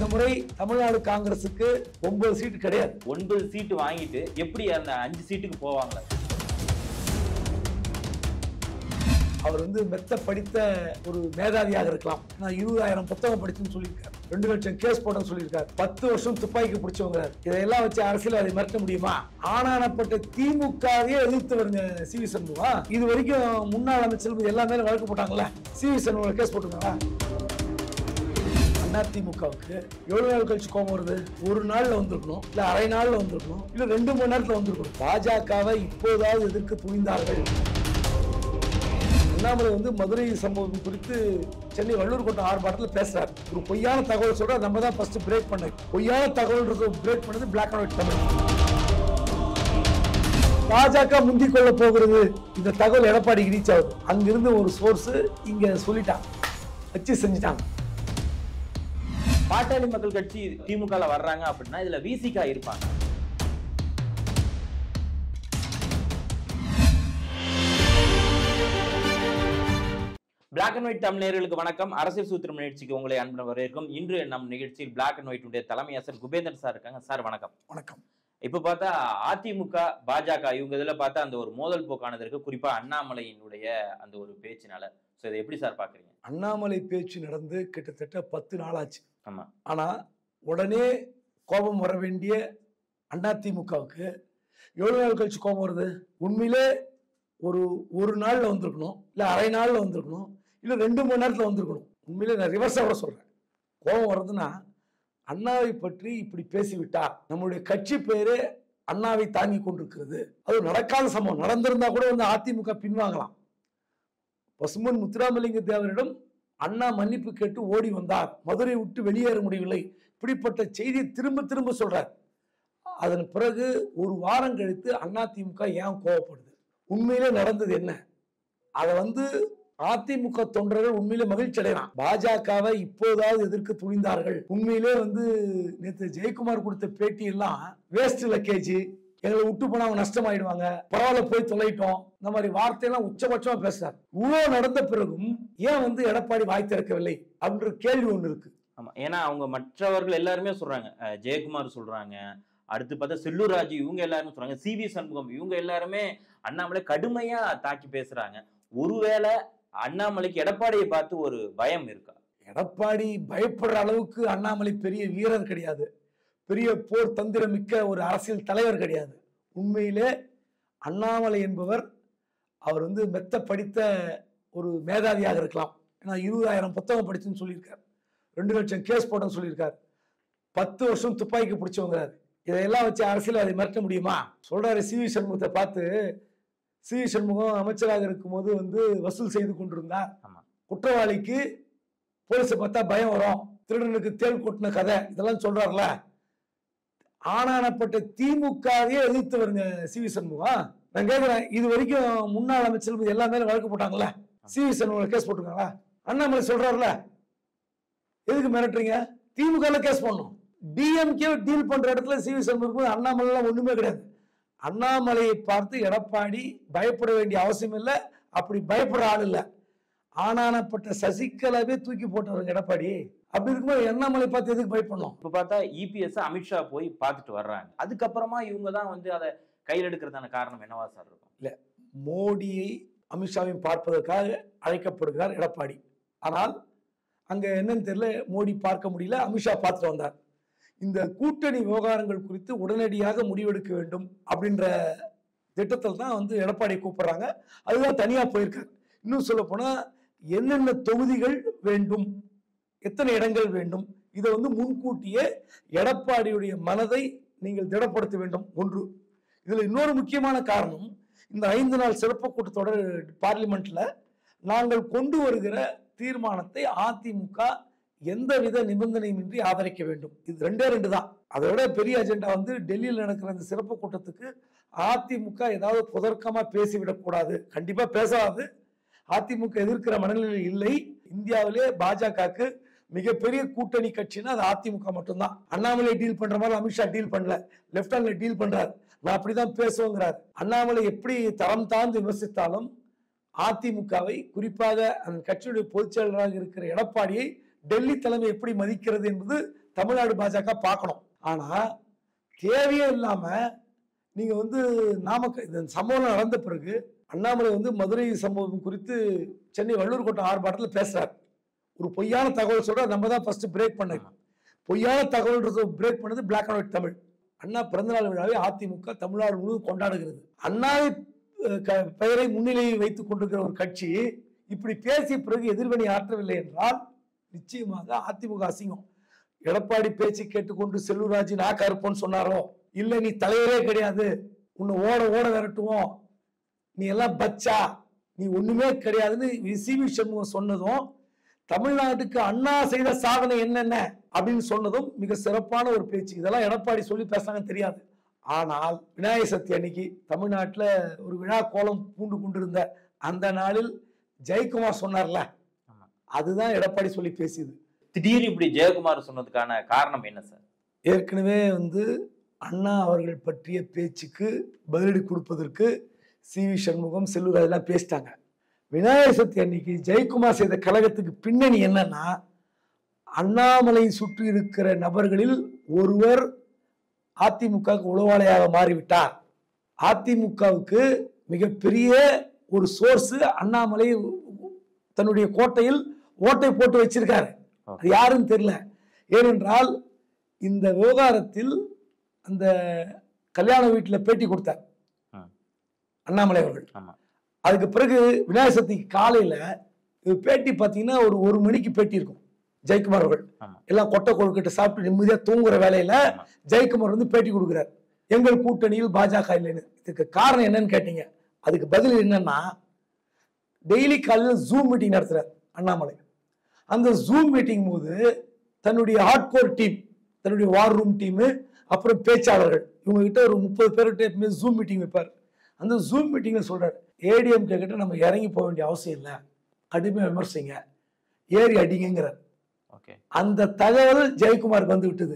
இந்த முறை தமிழ்நாடு காங்கிரசுக்கு ஒன்பது சீட்டு கிடையாது ஒன்பது சீட்டு வாங்கிட்டு எப்படி அந்த அஞ்சு சீட்டுக்கு போவாங்களா அவர் வந்து மெத்த படித்த ஒரு மேதாவியாக இருக்கலாம் நான் இருபதாயிரம் புத்தகம் படிச்சுன்னு சொல்லியிருக்காரு ரெண்டு லட்சம் கேஸ் போடன்னு சொல்லியிருக்காரு பத்து வருஷம் துப்பாக்கி பிடிச்சவங்க இதையெல்லாம் வச்சு அரசியல் அதை மிரட்ட முடியுமா ஆனானப்பட்ட திமுகவே எதிர்த்து வருங்க சி வி சண்முகம் இது வரைக்கும் முன்னாள் அமைச்சர் மீது எல்லா மேலும் வழக்கு போட்டாங்கல்ல சி வி சண்முகம் கேஸ் போட்டுருக்காங்களா அதிமுகவுக்கு எவ்வளவு நாள் கழிச்சு கோபம் வருது ஒரு நாள்ல வந்திருக்கணும் இல்ல அரை நாள்ல வந்திருக்கணும் இல்ல ரெண்டு மணி நேரத்துல வந்திருக்கணும் பாஜகவை இப்போதாவது எதிர்க்க துணிந்தார்கள் அண்ணாமலை வந்து மதுரை சம்பவம் குறித்து சென்னை வள்ளூர் கோட்டம் ஆர்ப்பாட்டத்தில் பேசுறாரு ஒரு பொய்யான தகவல் சொல்ற நம்ம தான் ஃபர்ஸ்ட் பிரேக் பண்ண பொய்யான தகவல் பிரேக் பண்ணது பிளாக் அண்ட் ஒயிட் தமிழ் பாஜக முந்திக் கொள்ள போகிறது இந்த தகவல் எடப்பாடிக்கு ரீச் ஆகுது அங்கிருந்து ஒரு சோர்ஸ் இங்க சொல்லிட்டாங்க வச்சு செஞ்சுட்டாங்க பாட்டாளி மக்கள் கட்சி திமுகல வர்றாங்க அப்படின்னா இதுல விசிகா இருப்பாங்க பிளாக் அண்ட் ஒயிட் தமிழர்களுக்கு வணக்கம் அரசியல் சூத்திரம் நிகழ்ச்சிக்கு உங்களை அன்புடன் வரவேற்கும் இன்று நம் நிகழ்ச்சியில் பிளாக் அண்ட் ஒயிட் உடைய தலைமை ஆசிரியர் குபேந்தன் சார் இருக்காங்க சார் வணக்கம் வணக்கம் இப்ப பார்த்தா அதிமுக பாஜக இவங்க இதுல பார்த்தா அந்த ஒரு மோதல் போக்கானது இருக்கு குறிப்பா அண்ணாமலையினுடைய அந்த ஒரு பேச்சினால சோ இதை எப்படி சார் பாக்குறீங்க அண்ணாமலை பேச்சு நடந்து கிட்டத்தட்ட பத்து நாளாச்சு ஆமா ஆனா உடனே கோபம் வர வேண்டிய அதிமுகவுக்கு எவ்வளவு நாள் கழிச்சு கோபம் வருது உண்மையிலே ஒரு ஒரு நாள்ல வந்திருக்கணும் இல்ல அரை நாள்ல வந்திருக்கணும் இல்ல ரெண்டு மணி நேரத்துல வந்திருக்கணும் உண்மையிலே நான் ரிவர்ஸா கூட சொல்றேன் கோபம் வருதுன்னா அண்ணாவை பற்றி இப்படி பேசிவிட்டார் நம்முடைய கட்சி பேரு அண்ணாவை தாங்கி கொண்டிருக்கிறது அது நடக்காத சம்பவம் நடந்திருந்தா கூட வந்து அதிமுக பின்வாங்கலாம் பசுமன் முத்துராமலிங்க தேவரிடம் அண்ணா மன்னிப்பு கேட்டு ஓடி வந்தார் மதுரை விட்டு வெளியேற முடியவில்லை இப்படிப்பட்ட செய்தியை திரும்ப திரும்ப சொல்றார் அதன் பிறகு ஒரு வாரம் கழித்து அதிமுக ஏன் கோவப்படுது உண்மையிலே நடந்தது என்ன அதை வந்து அதிமுக தொண்டர்கள் உண்மையிலே மகிழ்ச்சி அடையலாம் பாஜகவை இப்போதாவது எதிர்க்க துணிந்தார்கள் உண்மையிலே வந்து நேற்று ஜெயக்குமார் கொடுத்த பேட்டி எல்லாம் வேஸ்ட் லக்கேஜ் எங்களை விட்டு போனா அவங்க நஷ்டமாயிடுவாங்க பரவாயில்ல போய் தொலைட்டோம் இந்த மாதிரி வார்த்தையெல்லாம் உச்சபட்சமா பேசுறாரு இவ்வளவு நடந்த பிறகும் ஏன் வந்து எடப்பாடி வாய் திறக்கவில்லை அப்படின்ற கேள்வி ஒண்ணு இருக்கு ஆமா ஏன்னா அவங்க மற்றவர்கள் எல்லாருமே சொல்றாங்க அஹ் ஜெயக்குமார் சொல்றாங்க அடுத்து பார்த்தா செல்லூர் ராஜு இவங்க எல்லாருமே சொல்றாங்க சி வி சண்முகம் இவங்க எல்லாருமே அண்ணாமலை கடுமையா தாக்கி பேசுறாங்க ஒருவேளை அண்ணாமலைக்கு எடப்பாடியை பார்த்து ஒரு பயம் இருக்கா எடப்பாடி பயப்படுற அளவுக்கு அண்ணாமலை பெரிய வீரர் கிடையாது பெரிய போர் தந்திரம் மிக்க ஒரு அரசியல் தலைவர் கிடையாது உண்மையிலே அண்ணாமலை என்பவர் அவர் வந்து மெத்த படித்த ஒரு மேதாவியாக இருக்கலாம் ஏன்னா இருபதாயிரம் புத்தகம் படிச்சுன்னு சொல்லியிருக்கார் ரெண்டு லட்சம் கேஸ் போட்டேன்னு சொல்லியிருக்கார் பத்து வருஷம் துப்பாக்கி பிடிச்சவங்கிறார் இதையெல்லாம் வச்சு அரசியல் அதை மிரட்ட முடியுமா சொல்றாரு சி வி சண்முகத்தை பார்த்து சி வி சண்முகம் அமைச்சராக இருக்கும்போது வந்து வசூல் செய்து கொண்டிருந்தார் ஆமா. குற்றவாளிக்கு போலீஸை பார்த்தா பயம் வரும் திருடனுக்கு தேள் கொட்டின கதை இதெல்லாம் சொல்றாருல ஆனானப்பட்ட திமுகவே எதிர்த்து வருங்க சி வி சண்முகம் நான் கேட்கிறேன் இது வரைக்கும் முன்னாள் அமைச்சர் மீது எல்லா மேலும் வழக்கு போட்டாங்கல்ல சி வி சண்முகம் கேஸ் போட்டிருக்காங்களா அண்ணாமலை சொல்றாருல எதுக்கு மிரட்டுறீங்க திமுக கேஸ் போடணும் டிஎம்கே டீல் பண்ற இடத்துல சி வி சண்முகம் அண்ணாமலை எல்லாம் ஒண்ணுமே கிடையாது அண்ணாமலையை பார்த்து எடப்பாடி பயப்பட வேண்டிய அவசியம் இல்லை அப்படி பயப்படுற ஆள் இல்லை ஆனானப்பட்ட சசிகலாவே தூக்கி போட்டவர் எடப்பாடி அப்படி இருக்கும்போது அண்ணாமலை பார்த்து எதுக்கு பயப்படணும் இப்ப பார்த்தா இபிஎஸ் அமித்ஷா போய் பார்த்துட்டு வர்றாங்க அதுக்கப்புறமா இவங்க தான் வந்து அதை கையில் எடுக்கிறதான காரணம் என்னவா சார் இருக்கும் மோடியை அமித்ஷாவையும் பார்ப்பதற்காக அழைக்கப்படுகிறார் எடப்பாடி ஆனால் அங்க என்னன்னு தெரியல மோடி பார்க்க முடியல அமித்ஷா பார்த்துட்டு வந்தார் இந்த கூட்டணி விவகாரங்கள் குறித்து உடனடியாக முடிவெடுக்க வேண்டும் அப்படின்ற திட்டத்தில் தான் வந்து எடப்பாடி கூப்பிடுறாங்க அதுதான் தனியா போயிருக்காரு இன்னும் சொல்ல போனா என்னென்ன தொகுதிகள் வேண்டும் எத்தனை இடங்கள் வேண்டும் இதை வந்து முன்கூட்டியே எடப்பாடியுடைய மனதை நீங்கள் திடப்படுத்த வேண்டும் ஒன்று இதுல இன்னொரு முக்கியமான காரணம் இந்த ஐந்து நாள் சிறப்பு கூட்டத்தொடர் பார்லிமெண்ட்ல நாங்கள் கொண்டு வருகிற தீர்மானத்தை அதிமுக எந்தவித நிபந்தனையுமின்றி ஆதரிக்க வேண்டும் இது ரெண்டே ரெண்டு தான் அதை விட பெரிய அஜெண்டா வந்து டெல்லியில் நடக்கிற அந்த சிறப்பு கூட்டத்துக்கு அதிமுக ஏதாவது புதர்க்கமா பேசிவிடக்கூடாது கண்டிப்பா பேசாது அதிமுக எதிர்க்கிற மனநிலையில் இல்லை இந்தியாவிலே பாஜகவுக்கு மிகப்பெரிய கூட்டணி கட்சின்னா அது அதிமுக மட்டும்தான் அண்ணாமலை டீல் பண்ற மாதிரி அமித்ஷா டீல் பண்ணல லெப்ட் ஹேண்ட்ல டீல் பண்றாரு நான் அப்படிதான் பேசுவேங்கிறார் அண்ணாமலை எப்படி தரம் தாழ்ந்து விமர்சித்தாலும் அதிமுகவை குறிப்பாக அந்த கட்சியுடைய பொதுச் செயலராக இருக்கிற எடப்பாடியை டெல்லி தலைமை எப்படி மதிக்கிறது என்பது தமிழ்நாடு பாஜக பார்க்கணும் ஆனா தேவையே இல்லாம நீங்க வந்து நாமக்கல் இந்த சம்பவம் நடந்த பிறகு அண்ணாமலை வந்து மதுரை சம்பவம் குறித்து சென்னை வள்ளூர் கோட்டம் ஆர்ப்பாட்டத்தில் பேசுறாரு ஒரு பொய்யான தகவல் சொல்ற நம்ம தான் ஃபர்ஸ்ட் பிரேக் பண்ணது பொய்யான தகவல்ன்றது பிரேக் பண்ணது black and white Tamil Anna பிறந்தநாள் விழாவை அதிமுக தமிழ்நாடு முழுவதும் கொண்டாடுகிறது அண்ணாவை அஹ், க- பெயரை முன்னிலையில் வைத்துக் கொண்டிருக்கிற ஒரு கட்சி இப்படி பேசிய பிறகு எதிர்வினை ஆற்றவில்லை என்றால் நிச்சயமாக அதிமுக அசிங்கம் எடப்பாடி பேச்சு கேட்டுக்கொண்டு செல்லூராஜ் நாக்கா இருப்போன்னு சொன்னாரோ இல்ல நீ தலைவரே கிடையாது உன்னை ஓட ஓட விரட்டுவோம் நீ எல்லாம் பச்சா நீ ஒண்ணுமே கிடையாதுன்னு சி வி சண்முகம் சொன்னதும் தமிழ்நாட்டுக்கு அண்ணா செய்த சாதனை என்னென்ன அப்படின்னு சொன்னதும் மிக சிறப்பான ஒரு பேச்சு இதெல்லாம் எடப்பாடி சொல்லி பேசுறாங்கன்னு தெரியாது ஆனால் விநாயகர் சதுர்த்தி அன்னைக்கு தமிழ்நாட்டுல ஒரு விழா கோலம் பூண்டு கொண்டிருந்த அந்த நாளில் ஜெயக்குமார் சொன்னார்ல ஆமா. அதுதான் எடப்பாடி சொல்லி பேசியது திடீர்னு இப்படி ஜெயக்குமார் சொன்னதுக்கான காரணம் என்ன சார் ஏற்கனவே வந்து அண்ணா அவர்கள் பற்றிய பேச்சுக்கு பதிலடி கொடுப்பதற்கு சி வி சண்முகம் செல்லூர் அதெல்லாம் பேசிட்டாங்க விநாயகர் சதுர்த்தி அன்னைக்கு ஜெயக்குமார் செய்த கழகத்துக்கு பின்னணி என்னன்னா அண்ணாமலை சுற்றி இருக்கிற நபர்களில் ஒருவர் அதிமுகவுக்கு உளவாளியாக மாறிவிட்டார் அதிமுகவுக்கு மிகப்பெரிய ஒரு சோர்ஸ் அண்ணாமலை தன்னுடைய கோட்டையில் ஓட்டை போட்டு வச்சிருக்காரு அது யாருன்னு தெரியல ஏனென்றால் இந்த விவகாரத்தில் அந்த கல்யாண வீட்டில் பேட்டி கொடுத்தார் ம். அண்ணாமலை அவர்கள் ஆமா. அதுக்கு பிறகு விநாயகர் சதுர்த்திக்கு காலையில இது பேட்டி பார்த்தீங்கன்னா ஒரு ஒரு மணிக்கு பேட்டி இருக்கும் ஜெயக்குமார் அவர்கள் ஆமா. எல்லாம் கொட்டை கொழுக்கிட்ட சாப்பிட்டு நிம்மதியா தூங்குற வேலையில ஆமா. ஜெயக்குமார் வந்து பேட்டி கொடுக்குறார் எங்கள் கூட்டணியில் பாஜக இல்லைன்னு இதுக்கு காரணம் என்னன்னு கேட்டீங்க அதுக்கு பதில் என்னன்னா டெய்லி காலையில் ஜூம் மீட்டிங் நடத்துறார் அண்ணாமலை அந்த ஜூம் மீட்டிங் போது தன்னுடைய ஹார்ட்கோர் டீம் தன்னுடைய வார் ரூம் டீமு அப்புறம் பேச்சாளர்கள் இவங்க கிட்ட ஒரு முப்பது பேர்கிட்ட எப்பவுமே ஜூம் மீட்டிங் வைப்பார் அந்த ஜூம் மீட்டிங்கில் சொல்றாரு ஏடிஎம்கே கிட்ட நம்ம இறங்கி போக வேண்டிய அவசியம் இல்லை கடுமையாக விமர்சிங்க ஏறி அடிங்கிறார் ஓகே அந்த தகவல் ஜெயக்குமாருக்கு வந்து விட்டது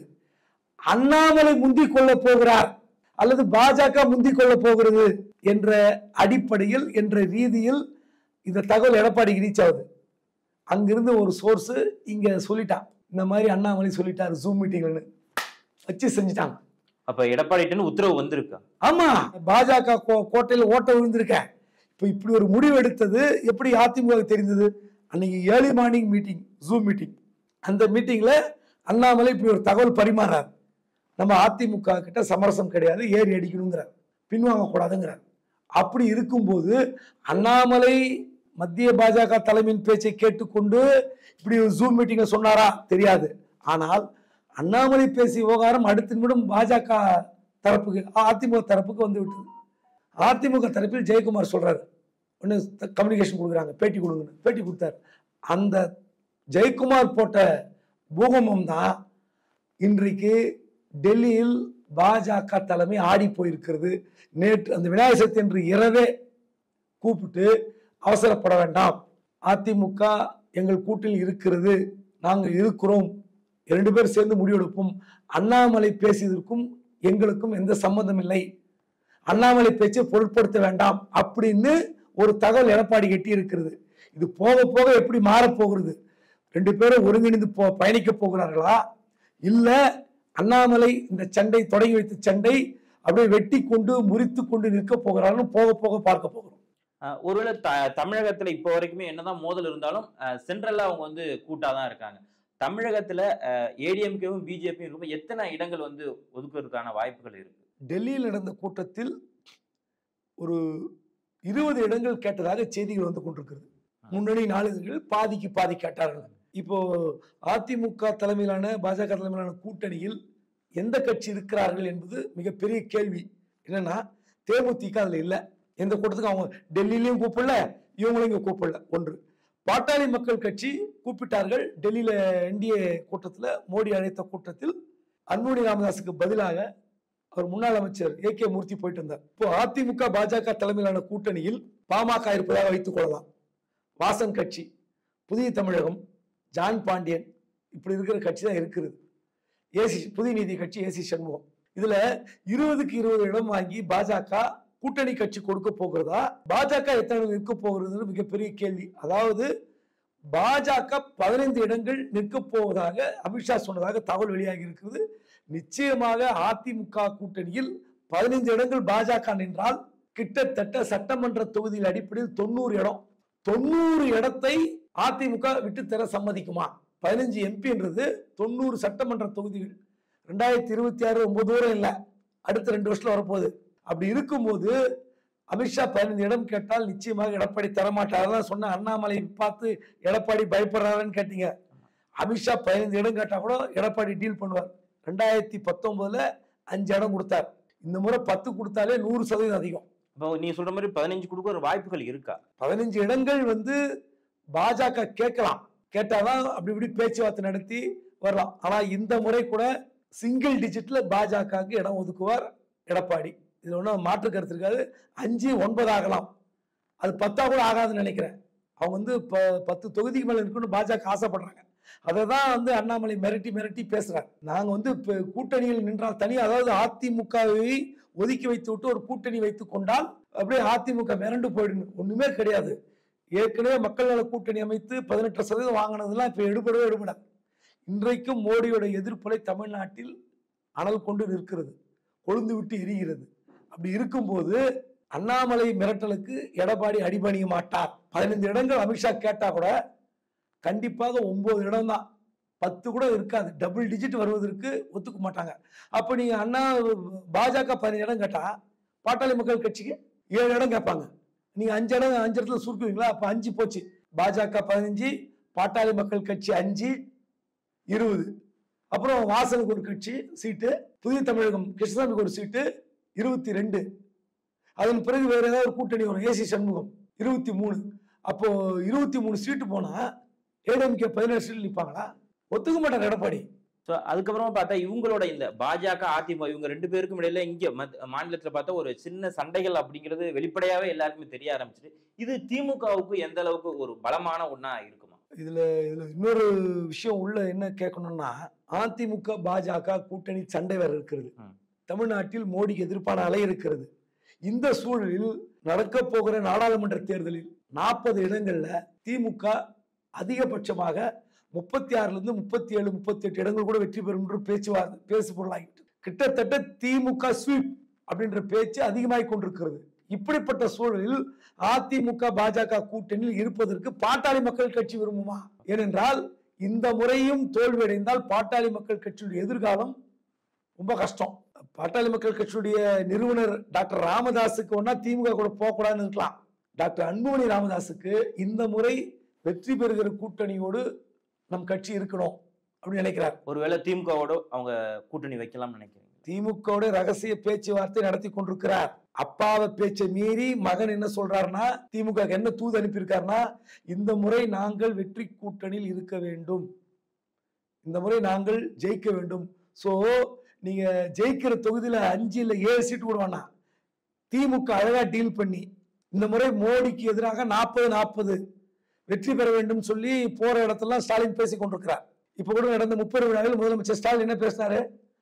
அண்ணாமலை முந்திக் கொள்ள போகிறார் அல்லது பாஜக முந்திக் கொள்ள போகிறது என்ற அடிப்படையில் என்ற ரீதியில் இந்த தகவல் எடப்பாடிக்கு ரீச் ஆகுது அங்கிருந்து ஒரு சோர்ஸ் இங்க சொல்லிட்டான் இந்த மாதிரி அண்ணாமலை சொல்லிட்டாரு ஜூம் மீட்டிங்னு வச்சு செஞ்சுட்டாங்க அப்ப எடப்பாடிட்டு உத்தரவு வந்திருக்கா ஆமா பாஜக கோ- கோட்டையில ஓட்ட விழுந்திருக்க இப்ப இப்படி ஒரு முடிவு எடுத்தது எப்படி அதிமுக தெரிந்தது அன்னைக்கு early morning meeting zoom meeting அந்த மீட்டிங்ல அண்ணாமலை இப்படி ஒரு தகவல் பரிமாறார் நம்ம அதிமுக கிட்ட சமரசம் கிடையாது ஏறி அடிக்கணுங்கிறார் பின்வாங்க கூடாதுங்கிறார் அப்படி இருக்கும்போது அண்ணாமலை மத்திய பாஜக தலைமையின் பேச்சை கேட்டுக்கொண்டு இப்படி ஒரு ஜூம் மீட்டிங்ல சொன்னாரா தெரியாது ஆனால் அண்ணாமலை பேசிய விவகாரம் அடுத்த நிமிடம் பாஜக தரப்புக்கு அதிமுக தரப்புக்கு வந்து விட்டது அதிமுக தரப்பில் ஜெயக்குமார் சொல்றாரு ஒன்று கம்யூனிகேஷன் கொடுக்குறாங்க பேட்டி கொடுங்கன்னு பேட்டி கொடுத்தாரு அந்த ஜெயக்குமார் போட்ட பூகம்பம் தான் இன்றைக்கு டெல்லியில் பாஜக தலைமை ஆடி போயிருக்கிறது நேற்று அந்த விநாயகர் சதுர்த்தி என்று இரவே கூப்பிட்டு அவசரப்பட வேண்டாம் அதிமுக எங்கள் கூட்டில் இருக்கிறது நாங்கள் இருக்கிறோம் இரண்டு பேர் சேர்ந்து முடிவெடுப்போம் அண்ணாமலை பேசியதற்கும் எங்களுக்கும் எந்த சம்மந்தம் இல்லை அண்ணாமலை பேச்சை பொருட்படுத்த வேண்டாம் அப்படின்னு ஒரு தகவல் எடப்பாடி கட்டி இருக்கிறது இது போக போக எப்படி மாறப் போகிறது ரெண்டு பேரும் ஒருங்கிணைந்து போ பயணிக்க போகிறார்களா இல்ல அண்ணாமலை இந்த சண்டை தொடங்கி வைத்த சண்டை அப்படியே வெட்டி கொண்டு முறித்து கொண்டு நிற்க போகிறான்னு போக போக பார்க்க போகிறோம் அஹ் ஒருவேளை த தமிழகத்துல இப்போ வரைக்குமே என்னதான் மோதல் இருந்தாலும் சென்ட்ரல்ல அவங்க வந்து கூட்டா தான் இருக்காங்க தமிழகத்துல ஏடிஎம்கேவும் பிஜேபியும் இருக்கும் எத்தனை இடங்கள் வந்து ஒதுக்குறதுக்கான வாய்ப்புகள் இருக்கு டெல்லியில் நடந்த கூட்டத்தில் ஒரு இருபது இடங்கள் கேட்டதாக செய்திகள் வந்து கொண்டிருக்கிறது முன்னணி நாளிதழ்கள் பாதிக்கு பாதி கேட்டார்கள் இப்போ அதிமுக தலைமையிலான பாஜக தலைமையிலான கூட்டணியில் எந்த கட்சி இருக்கிறார்கள் என்பது மிகப்பெரிய கேள்வி என்னன்னா தேமுதிக அதுல இல்லை எந்த கூட்டத்துக்கும் அவங்க டெல்லியிலையும் கூப்பிடல இவங்களையும் இங்க கூப்பிடல ஒன்று பாட்டாளி மக்கள் கட்சி கூப்பிட்டார்கள் டெல்லியில என்டிஏ கூட்டத்தில் மோடி அழைத்த கூட்டத்தில் அன்புமணி ராமதாஸுக்கு பதிலாக அவர் முன்னாள் அமைச்சர் ஏ கே மூர்த்தி போயிட்டு இருந்தார் இப்போ அதிமுக பாஜக தலைமையிலான கூட்டணியில் பாமக இருப்பதாக வைத்துக் கொள்ளலாம் வாசன் கட்சி புதிய தமிழகம் ஜான் பாண்டியன் இப்படி இருக்கிற கட்சி தான் இருக்குது ஏசி புதிய நீதி கட்சி ஏசி சண்முகம் இதுல இருபதுக்கு இருபது இடம் வாங்கி பாஜக கூட்டணி கட்சி கொடுக்க போகிறதா பாஜக எத்தனை இருக்க போகிறதுன்னு மிகப்பெரிய கேள்வி அதாவது பாஜக பதினைந்து இடங்கள் நிற்கப் போவதாக அமித்ஷா சொன்னதாக தகவல் வெளியாகி இருக்கிறது நிச்சயமாக அதிமுக கூட்டணியில் பதினைந்து இடங்கள் பாஜக நின்றால் கிட்டத்தட்ட சட்டமன்ற தொகுதியில் அடிப்படையில் தொண்ணூறு இடம் தொண்ணூறு இடத்தை அதிமுக விட்டு தர சம்மதிக்குமா பதினஞ்சு எம்பின்றது தொண்ணூறு சட்டமன்ற தொகுதிகள் ரெண்டாயிரத்தி இருபத்தி ஆறு ரொம்ப தூரம் இல்லை அடுத்த ரெண்டு வருஷத்துல வரப்போகுது அப்படி இருக்கும்போது அமித்ஷா பதினைந்து இடம் கேட்டால் நிச்சயமாக எடப்பாடி தரமாட்டார் தான் சொன்ன அண்ணாமலை பார்த்து எடப்பாடி பயப்படுறாருன்னு கேட்டீங்க அமித்ஷா பதினைந்து இடம் கேட்டா கூட எடப்பாடி டீல் பண்ணுவார் ரெண்டாயிரத்தி பத்தொன்பதுல அஞ்சு இடம் கொடுத்தார் இந்த முறை பத்து கொடுத்தாலே நூறு சதவீதம் அதிகம் இப்போ நீ சொல்ற மாதிரி பதினஞ்சு கொடுக்க ஒரு வாய்ப்புகள் இருக்கா பதினஞ்சு இடங்கள் வந்து பாஜக கேட்கலாம் கேட்டாதான் அப்படி இப்படி பேச்சுவார்த்தை நடத்தி வரலாம் ஆனா இந்த முறை கூட சிங்கிள் டிஜிட்ல பாஜகவுக்கு இடம் ஒதுக்குவார் எடப்பாடி இதுல ஒன்றும் மாற்று கருத்து இருக்காது அஞ்சு ஒன்பது ஆகலாம் அது பத்தா கூட ஆகாதுன்னு நினைக்கிறேன் அவங்க வந்து ப பத்து தொகுதிக்கு மேல இருக்கணும்னு பாஜக ஆசைப்படுறாங்க அதை தான் வந்து அண்ணாமலை மிரட்டி மிரட்டி பேசுறாங்க நாங்க வந்து இப்போ கூட்டணியில் நின்றால் தனி அதாவது அதிமுகவை ஒதுக்கி வைத்து விட்டு ஒரு கூட்டணி வைத்துக் கொண்டால் அப்படியே அதிமுக மிரண்டு போயிடும் ஒண்ணுமே கிடையாது ஏற்கனவே மக்கள் நல கூட்டணி அமைத்து பதினெட்டு சதவீதம் வாங்கினதெல்லாம் இப்ப எடுபடவே எடுபடாது இன்றைக்கும் மோடியோட எதிர்ப்பலை தமிழ்நாட்டில் அனல் கொண்டு நிற்கிறது கொழுந்து விட்டு எரிகிறது அப்படி இருக்கும்போது அண்ணாமலை மிரட்டலுக்கு எடப்பாடி அடிபணிய மாட்டார் பதினைந்து இடங்கள் அமித்ஷா கேட்டா கூட கண்டிப்பாக ஒன்பது இடம் தான் பத்து கூட இருக்காது டபுள் டிஜிட் வருவதற்கு ஒத்துக்க மாட்டாங்க அப்ப நீங்க அண்ணா பாஜக பதினஞ்சு இடம் கேட்டா பாட்டாளி மக்கள் கட்சிக்கு ஏழு இடம் கேட்பாங்க நீங்க அஞ்சு இடம் அஞ்சு இடத்துல சுருக்குவீங்களா அப்ப அஞ்சு போச்சு பாஜக பதினஞ்சு பாட்டாளி மக்கள் கட்சி அஞ்சு இருபது அப்புறம் வாசனுக்கு ஒரு கட்சி சீட்டு புதிய தமிழகம் கிருஷ்ணசாமிக்கு ஒரு சீட்டு இருபத்தி ரெண்டு அதன் பிறகு வேற ஏதாவது ஒரு கூட்டணி வரும் ஏசி சண்முகம் இருபத்தி மூணு அப்போ இருபத்தி மூணு சீட்டு போனா ஏடிஎம்கே பதினேழு சீட்டு நிற்பாங்களா ஒத்துக்க மாட்டார் எடப்பாடி ஸோ அதுக்கப்புறமா பார்த்தா இவங்களோட இந்த பாஜக அதிமுக இவங்க ரெண்டு பேருக்கும் இடையில இங்க மத்- மாநிலத்துல பார்த்தா ஒரு சின்ன சண்டைகள் அப்படிங்கிறது வெளிப்படையாவே எல்லாருக்குமே தெரிய ஆரம்பிச்சிட்டு இது திமுகவுக்கு எந்த அளவுக்கு ஒரு பலமான ஒண்ணா இருக்குமா இதுல இதுல இன்னொரு விஷயம் உள்ள என்ன கேட்கணும்னா அதிமுக பாஜக கூட்டணி சண்டை வேற இருக்கிறது ம். தமிழ்நாட்டில் மோடிக்கு எதிர்ப்பான அலை இருக்கிறது இந்த சூழலில் நடக்க போகிற நாடாளுமன்ற தேர்தலில் நாற்பது இடங்கள்ல திமுக அதிகபட்சமாக முப்பத்தி ஆறுல இருந்து முப்பத்தி ஏழு முப்பத்தி எட்டு இடங்கள் கூட வெற்றி பெறும் என்று பேச்சுவார்த்தை பேசு பொருளாகிட்டு கிட்டத்தட்ட திமுக ஸ்வீப் அப்படின்ற பேச்சு அதிகமாகிக் கொண்டிருக்கிறது இப்படிப்பட்ட சூழலில் அதிமுக பாஜக கூட்டணியில் இருப்பதற்கு பாட்டாளி மக்கள் கட்சி விரும்புமா ஏனென்றால் இந்த முறையும் தோல்வியடைந்தால் பாட்டாளி மக்கள் கட்சியுடைய எதிர்காலம் ரொம்ப கஷ்டம் பாட்டாளி மக்கள் கட்சியுடைய நிறுவனர் டாக்டர் ராமதாஸுக்கு ஒன்னா திமுக கூட போகக்கூடாதுன்னு இருக்கலாம் டாக்டர் அன்புமணி ராமதாஸுக்கு இந்த முறை வெற்றி பெறுகிற கூட்டணியோடு நம் கட்சி இருக்கணும் அப்படின்னு நினைக்கிறார் ஒருவேளை திமுகவோட அவங்க கூட்டணி வைக்கலாம்னு நினைக்கிறீங்க திமுகவோட ரகசிய பேச்சுவார்த்தை நடத்தி கொண்டிருக்கிறார் அப்பாவை பேச்சை மீறி மகன் என்ன சொல்றாருன்னா திமுக க்கு என்ன தூது அனுப்பியிருக்காருன்னா இந்த முறை நாங்கள் வெற்றி கூட்டணியில் இருக்க வேண்டும் இந்த முறை நாங்கள் ஜெயிக்க வேண்டும் சோ நீங்க ஜெயிக்கிற தொகுதியில அஞ்சு இல்ல ஏழு சீட்டு கூட வேணாம் திமுக அழகா டீல் பண்ணி இந்த முறை மோடிக்கு எதிராக நாற்பது நாற்பது வெற்றி பெற வேண்டும் சொல்லி போற இடத்தெல்லாம் ஸ்டாலின் பேசி கொண்டிருக்கிறார் இப்ப கூட நடந்த முப்பது விழாவில் முதலமைச்சர் ஸ்டாலின் என்ன பேசினாரு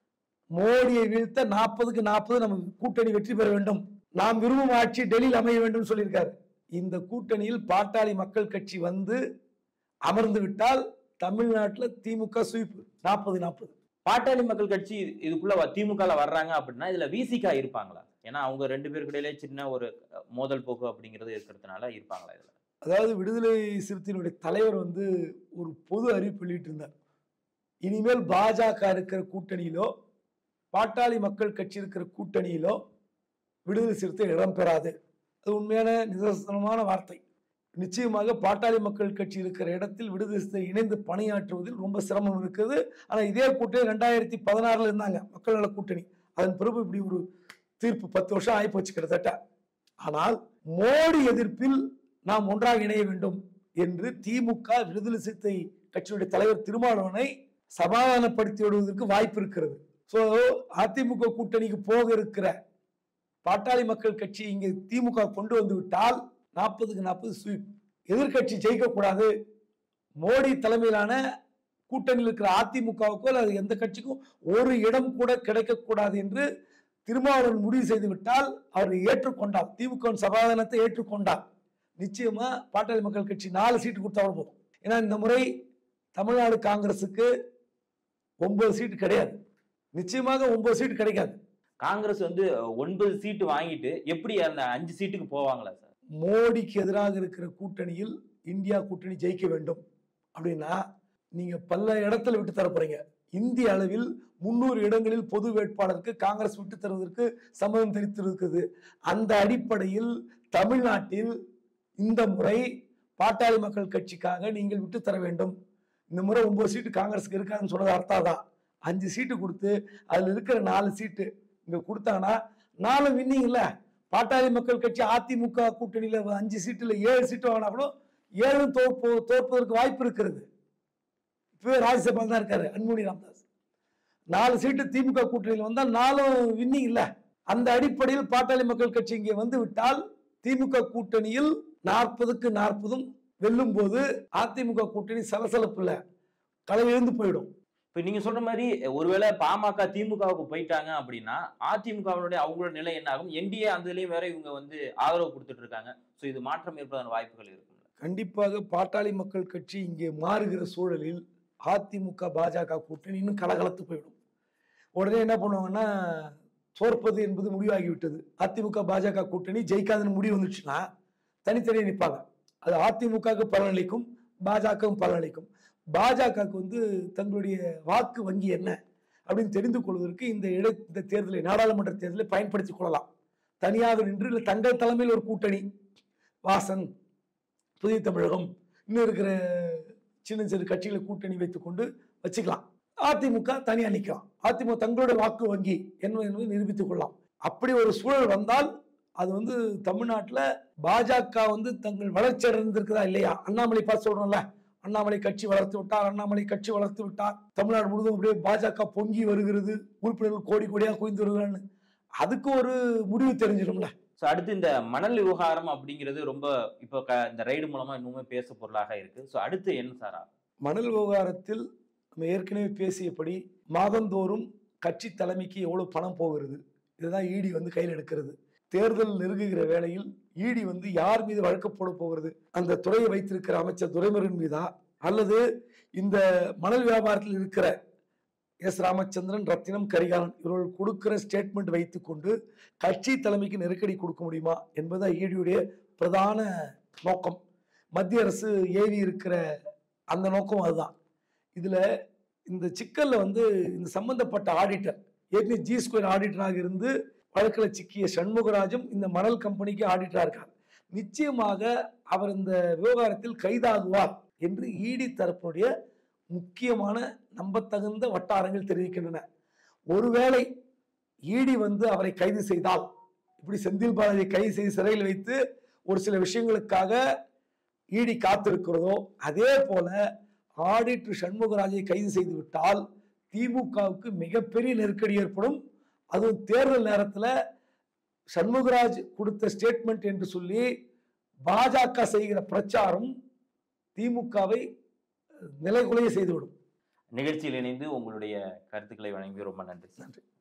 மோடியை வீழ்த்த நாற்பதுக்கு நாற்பது நம்ம கூட்டணி வெற்றி பெற வேண்டும் நாம் விரும்பும் ஆட்சி டெல்லியில் அமைய வேண்டும் சொல்லியிருக்காரு இந்த கூட்டணியில் பாட்டாளி மக்கள் கட்சி வந்து அமர்ந்து விட்டால் தமிழ்நாட்டில் திமுக ஸ்வீப் நாற்பது நாற்பது பாட்டாளி மக்கள் கட்சி இது- இதுக்குள்ள வ- திமுகல வர்றாங்க அப்படின்னா இதுல விசிகா இருப்பாங்களா ஏன்னா அவங்க ரெண்டு பேருக்கு இடையிலே சின்ன ஒரு அஹ், மோதல் போக்கு அப்படிங்கிறது இருக்கிறதுனால இருப்பாங்களா இதுல அதாவது விடுதலை சிறுத்தையினுடைய தலைவர் வந்து ஒரு பொது அறிவிப்பு வெளியிட்டு இருந்தார் இனிமேல் பாஜக இருக்கிற கூட்டணியிலோ பாட்டாளி மக்கள் கட்சி இருக்கிற கூட்டணியிலோ விடுதலை சிறுத்தை இடம் பெறாது அது உண்மையான நிதர்சனமான வார்த்தை நிச்சயமாக பாட்டாளி மக்கள் கட்சி இருக்கிற இடத்தில் விடுதலை சிறுத்தை இணைந்து பணியாற்றுவதில் ரொம்ப சிரமம் இருக்குது ஆனா இதே கூட்டணி ரெண்டாயிரத்தி பதினாறுல இருந்தாங்க மக்கள் நல கூட்டணி அதன் பிறகு இப்படி ஒரு தீர்ப்பு பத்து வருஷம் ஆயிப்போச்சு கிட்டத்தட்ட ஆனால் மோடி எதிர்ப்பில் நாம் ஒன்றாக இணைய வேண்டும் என்று திமுக விடுதலை சிறுத்தை கட்சியுடைய தலைவர் திருமாவளவனை சமாதானப்படுத்தி விடுவதற்கு வாய்ப்பு இருக்கிறது சோ அதிமுக கூட்டணிக்கு போக இருக்கிற பாட்டாளி மக்கள் கட்சி இங்கே திமுக கொண்டு வந்து விட்டால் நாற்பதுக்கு நாற்பது ஸ்வீப் எதிர்க்கட்சி ஜெயிக்கக்கூடாது மோடி தலைமையிலான கூட்டணியில் இருக்கிற அதிமுகவுக்கோ அல்லது எந்த கட்சிக்கும் ஒரு இடம் கூட கிடைக்கக்கூடாது என்று திருமாவளவன் முடிவு செய்து விட்டால் அவர் ஏற்றுக்கொண்டார் திமுக சமாதானத்தை ஏற்றுக்கொண்டார் நிச்சயமா பாட்டாளி மக்கள் கட்சி நாலு சீட்டு கொடுத்தா கூட போதும் ஏன்னா இந்த முறை தமிழ்நாடு காங்கிரஸுக்கு ஒன்பது சீட்டு கிடையாது நிச்சயமாக ஒன்பது சீட்டு கிடைக்காது காங்கிரஸ் வந்து ஒன்பது சீட்டு வாங்கிட்டு எப்படி அந்த அஞ்சு சீட்டுக்கு போவாங்களா சார் மோடிக்கு எதிராக இருக்கிற கூட்டணியில் இந்தியா கூட்டணி ஜெயிக்க வேண்டும் அப்படின்னா நீங்க பல இடத்துல விட்டு தர போறீங்க இந்திய அளவில் முன்னூறு இடங்களில் பொது வேட்பாளருக்கு காங்கிரஸ் விட்டு தருவதற்கு சம்மதம் தெரிவித்திருக்குது அந்த அடிப்படையில் தமிழ்நாட்டில் இந்த முறை பாட்டாளி மக்கள் கட்சிக்காக நீங்கள் விட்டு தர வேண்டும் இந்த முறை ஒன்பது சீட்டு காங்கிரஸுக்கு இருக்காதுன்னு சொன்னது அர்த்தம் தான் அஞ்சு சீட்டு கொடுத்து அதுல இருக்கிற நாலு சீட்டு இங்க கொடுத்தாங்கன்னா நாலு வின்னிங் இல்ல பாட்டாளி மக்கள் கட்சி அதிமுக கூட்டணியில அஞ்சு சீட்டுல ஏழு சீட்டு வாங்கினா கூட ஏழு தோற்பு தோற்பதற்கு வாய்ப்பு இருக்கிறது இப்பவே ராஜ்யசபா தான் இருக்காரு அன்புமணி ராமதாஸ் நாலு சீட்டு திமுக கூட்டணியில் வந்தால் நாலும் வின்னிங் இல்ல அந்த அடிப்படையில் பாட்டாளி மக்கள் கட்சி இங்கே வந்து விட்டால் திமுக கூட்டணியில் நாற்பதுக்கு நாற்பதும் வெல்லும் போது அதிமுக கூட்டணி சலசலப்பு இல்ல களை எழுந்து போயிடும் இப்ப நீங்க சொல்ற மாதிரி ஒருவேளை பாமக திமுகவுக்கு போயிட்டாங்க அப்படின்னா அதிமுகவினுடைய அவங்களோட நிலை என்ன ஆகும் என்டிஏ அந்த இதுலயும் வேற இவங்க வந்து ஆதரவு கொடுத்துட்டு இருக்காங்க சோ இது மாற்றம் ஏற்பதான வாய்ப்புகள் இருக்கும்ல கண்டிப்பாக பாட்டாளி மக்கள் கட்சி இங்கே மாறுகிற சூழலில் அதிமுக பாஜக கூட்டணி இன்னும் கலகலத்து போயிடும் உடனே என்ன பண்ணுவாங்கன்னா தோற்பது என்பது முடிவாகிவிட்டது அதிமுக பாஜக கூட்டணி ஜெயிக்காதுன்னு முடிவு வந்துச்சுன்னா தனித்தனியே நிற்பாங்க அது அதிமுகவுக்கு பலனளிக்கும் பாஜகவும் பலனளிக்கும் பாஜகவுக்கு வந்து தங்களுடைய வாக்கு வங்கி என்ன அப்படின்னு தெரிந்து கொள்வதற்கு இந்த இட இந்த தேர்தலை நாடாளுமன்ற தேர்தலை பயன்படுத்திக் கொள்ளலாம் தனியாக நின்று இல்லை தங்கள் தலைமையில் ஒரு கூட்டணி வாசன் புதிய தமிழகம் இன்னும் இருக்கிற சின்ன சிறு கட்சிகளை கூட்டணி வைத்துக்கொண்டு வச்சுக்கலாம் அதிமுக தனியா நிற்கலாம் அதிமுக தங்களுடைய வாக்கு வங்கி என்ன என்பதை நிரூபித்துக் கொள்ளலாம் அப்படி ஒரு சூழல் வந்தால் அது வந்து தமிழ்நாட்டில் பாஜக வந்து தங்கள் வளர்ச்சி அடைந்திருக்குதா இல்லையா அண்ணாமலை பார்த்து சொல்றோம்ல அண்ணாமலை கட்சி வளர்த்து விட்டார் அண்ணாமலை கட்சி வளர்த்து விட்டார் தமிழ்நாடு முழுவதும் அப்படியே பாஜக பொங்கி வருகிறது உறுப்பினர்கள் கோடி கோடியாக குவிந்து வருகிறான்னு அதுக்கு ஒரு முடிவு தெரிஞ்சிடும்ல ஸோ அடுத்து இந்த மணல் விவகாரம் அப்படிங்கிறது ரொம்ப இப்போ க- இந்த ரைடு மூலமா இன்னுமே பேச பொருளாக இருக்கு ஸோ அடுத்து என்ன சார் ஆகும்? மணல் விவகாரத்தில் நம்ம ஏற்கனவே பேசியபடி மாதந்தோறும் கட்சி தலைமைக்கு எவ்வளவு பணம் போகிறது இதுதான் ஈடி வந்து கையில் எடுக்கிறது தேர்தல் நெருங்குகிற வேளையில் ஈடி வந்து யார் மீது வழக்கு போட போகிறது அந்த துறையை வைத்திருக்கிற அமைச்சர் துரைமுருகன் மீதா அல்லது இந்த மணல் வியாபாரத்தில் இருக்கிற எஸ் ராமச்சந்திரன் ரத்தினம் கரிகாலன் இவர்கள் கொடுக்கிற ஸ்டேட்மெண்ட் வைத்துக்கொண்டு கட்சி தலைமைக்கு நெருக்கடி கொடுக்க முடியுமா என்பதுதான் ஈடியுடைய பிரதான நோக்கம் மத்திய அரசு ஏவி இருக்கிற அந்த நோக்கம் அதுதான் இதுல இந்த சிக்கல்ல வந்து இந்த சம்பந்தப்பட்ட ஆடிட்டர் ஏற்கனவே ஜி ஸ்கொயர் ஆடிட்டராக இருந்து வழக்கில் சிக்கிய சண்முகராஜும் இந்த மணல் கம்பெனிக்கு ஆடிட்டரா இருக்கார் நிச்சயமாக அவர் இந்த விவகாரத்தில் கைதாகுவார் என்று இடி தரப்புடைய முக்கியமான நம்பத்தகுந்த வட்டாரங்கள் தெரிவிக்கின்றன ஒருவேளை ஈடி வந்து அவரை கைது செய்தால் இப்படி செந்தில் பாலாஜியை கைது செய்து சிறையில் வைத்து ஒரு சில விஷயங்களுக்காக ஈடி காத்திருக்கிறதோ அதே போல ஆடிட்டர் சண்முகராஜை கைது செய்து விட்டால் திமுகவுக்கு மிகப்பெரிய நெருக்கடி ஏற்படும் அதுவும் தேர்தல் நேரத்தில் சண்முகராஜ் கொடுத்த ஸ்டேட்மெண்ட் என்று சொல்லி பாஜக செய்கிற பிரச்சாரம் திமுகவை நிலைகுலைய செய்துவிடும் நிகழ்ச்சியில் இணைந்து உங்களுடைய கருத்துக்களை வழங்கி ரொம்ப நன்றி சார் நன்றி